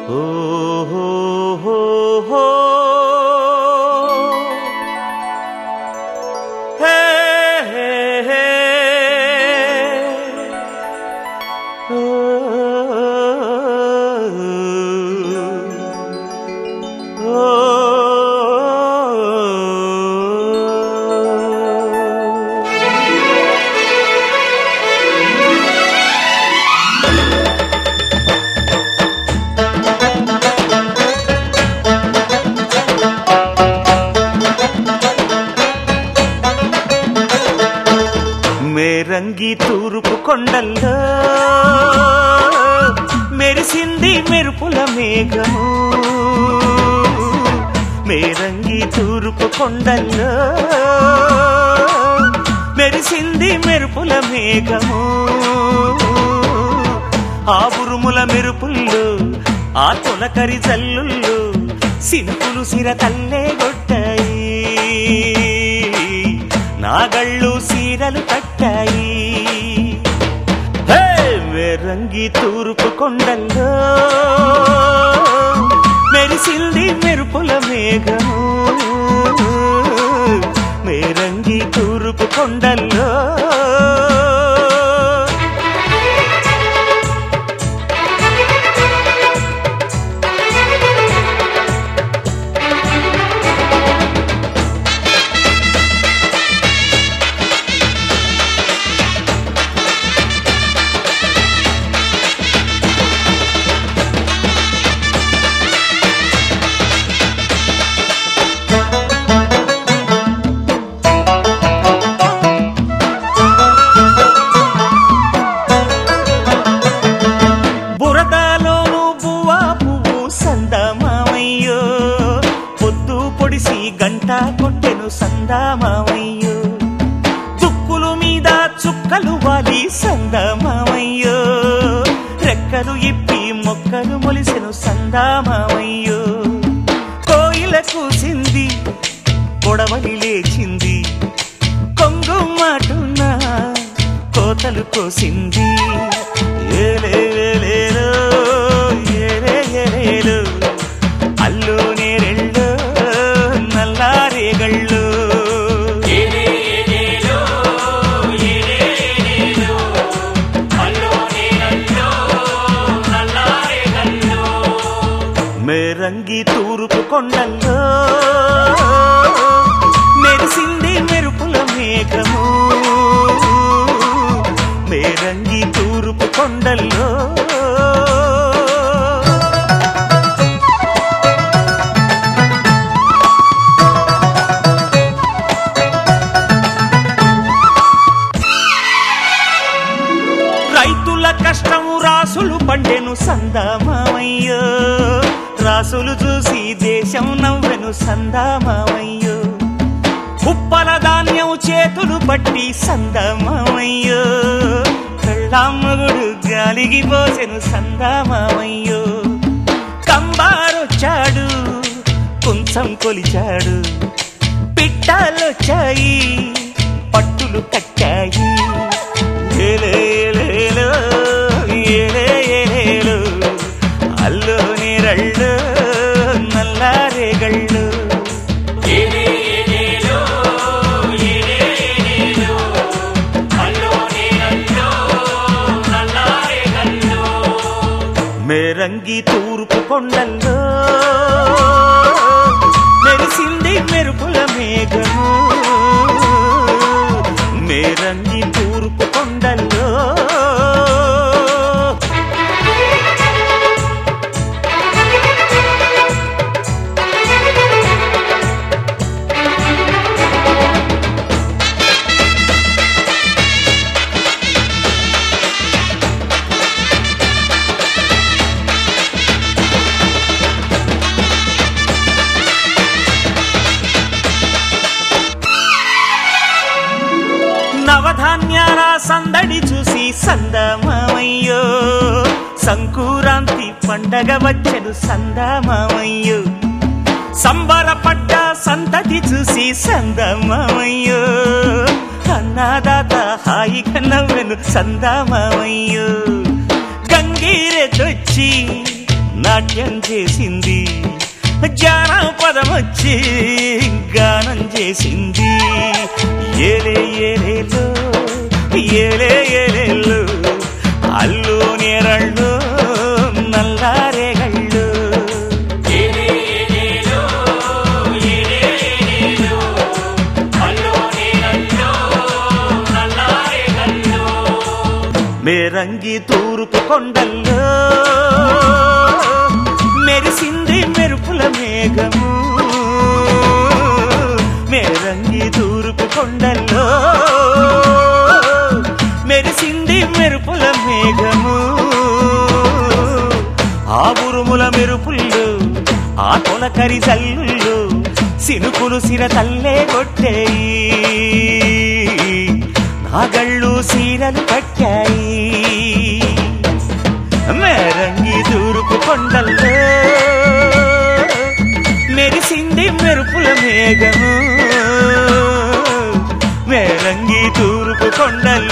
ఓ హో హో హో. హే హే హే. ఓ. ఓ. మేరంగి తూర్పు కొండల్లో మెరిసింది మెరుపుల మేఘము మేరంగి తూర్పు కొండల్లో మెరిసింది మెరుపుల మేఘము ఆ ఉరుముల మెరుపుల్లో ఆ తొలకరి జల్లుల్లో సినుకులు సిర తల్లే గొట్టాయి నాగళ్ళు సీరలు కట్టాయి హే! మెరంగి తూర్పు కొండల్లో మెరిసింది మెరుపుల మేఘము మేరంగి తూర్పు కొండల్లో బురదలోను బువ్వా పువ్వు సందమామయ్యో పొద్దు పొడిసి గంట కొట్టెను సందమామయ్యో దుక్కులు మీద చుక్కలు వాలి సందమామయ్యో రెక్కలు ఇప్పి మొక్కలు మొలిసెను సందమామయ్యో కోయిల కూసింది పొడవలి లేచింది కొంగు మాటున్న కోతలు కోసింది ఏలే ఏలేలో, ఏలే ఏలేలో, అల్లో నేరెళ్ళు నల్లారేగళ్ళు మేరంగి తూర్పు కొండల్లో మెరిసింది మెరుపుల మేఘము మేరంగి తూర్పు కొండల్లో రైతుల కష్టము రాసులు పండెను సందామామయ్యో రాసులు చూసి దేశం నవ్వెను సందామామయ్యో ఉప్పల ధాన్యం చేతులు పట్టి సందామామయ్యో కళ్ళమ్మగుడు గాలికి పోసెను సందామామయ్యో కంబారొచ్చాడు కొంచెం కొలిచాడు పిట్టాలొచ్చాయి పట్టులు కట్టాయి ఏలే ఏలేలో, ఏలే ఏలేలో, అల్లో నీరళ్ళు నల్లారేగళ్ళు మేరంగి తూర్పు కొండల్లో మెరిసింది మెరుపుల మేఘము మేరంగి తూర్పు కొండల్లో నవధాన్యాల సందడి చూసి సందమామయ్యో సంకురాంతి పండగ వచ్చెను సందమామయ్యో సంబరపడ్డ సంతతి చూసి సందమామయ్యో అన్నాదాత హాయిగా నవ్వెను సందమామయ్యో గంగీరెదొచ్చి నాట్యం చేసింది జానపదం వచ్చి గానం చేసింది ఏలే ఏలేలో ఏలే ఏలేలో అల్లు నేరళ్ళు నల్లారేగళ్ళు మేరంగి తూర్పు కొండల్లో మెరిసింది మెరుపుల మేఘము మేరంగి తూర్పు కొండల్లో మెరిసింది మెరుపుల మేఘము ఆ ఉరుముల మెరుపుల్లో ఆ తొలకరి జల్లుల్లో సినుకులు సిర తల్లే కొట్టేయి నాగళ్ళు సీరలు కట్టాయి మేరంగి తూర్పు కొండల్లో మెరిసింది మెరుపుల మేఘము మేరంగి తూర్పు కొండల్లో